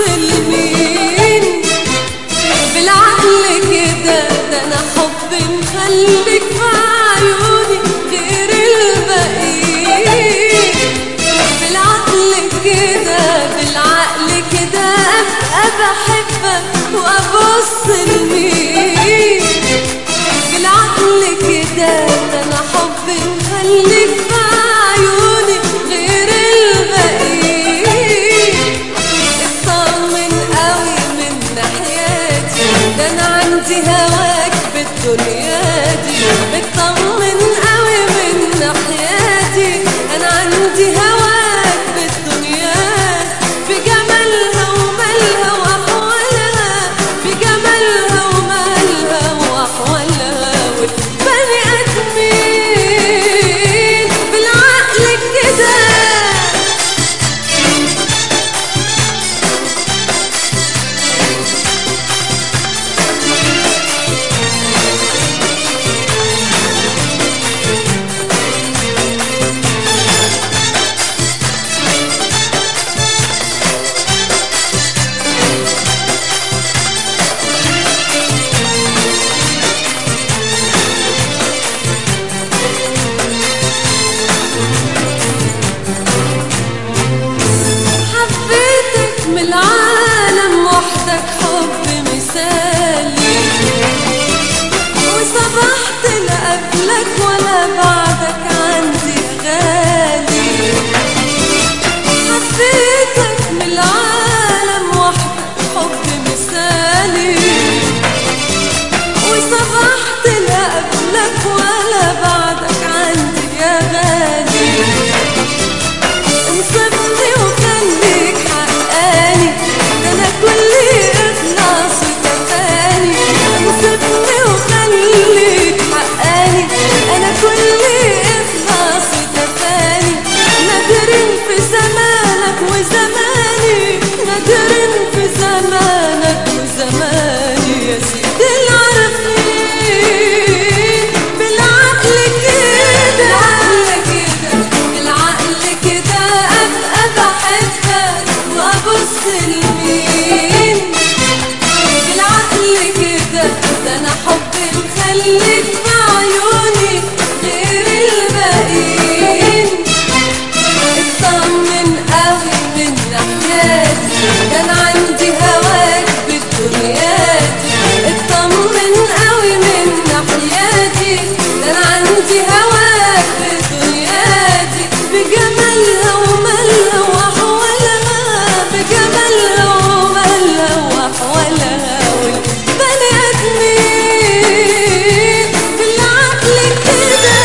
لمين بالعقل كده ده انا حب مخليك في عيوني غير الباقيين بالعقل كده بالعقل كده ابقى بحبك وابص لمين بالعقل كده ده انا حب مخليك في عيوني غير الباقيين اطمن قوي من ناحيتي ده انا عندي هواك بالدنيا دي اطمن قوي من ناحيتي انا عندي هواك بالدنيا بجمالها ومالها واحوالها بجمالها ومالها واحوالها والبني ادمين بالعقل كده حبيتك من العالم وحدك حب مثالي وصبحت لا قبلك ولا بعدك عندي غالي حبيتك من العالم وحدك حب مثالي وصبحت لا قبلك ولا بعدك عندي يا غالي انصفني وخليك حقاني ده انا كل اخلاص وتفاني انصفني وخليك حقاني انا كل اخلاص وتفاني نادرين في زمانك وزماني نادرين في زمانك وزماني يا سيدي العارفين بالعقل كده بالعقل كده ابقى بحبك وابص لمين بالعقل كده ده انا حبي مخليك في عيوني غير الباقيين اطمن قوي من ناحيتي ده انا عندي هواك بالدنيا دي اطمن قوي من ناحيتي ده انا عندي هواك بالدنيا دي بجمالها ومالها واحوالها بجمالها ومالها واحوالها والبني ادمين بالعقل كده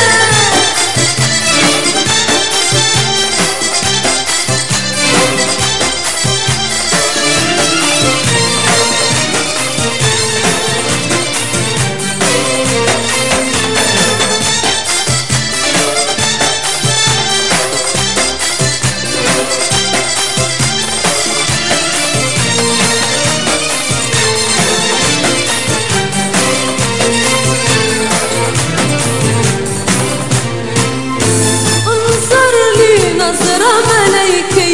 انظر لي نظرة ملايكية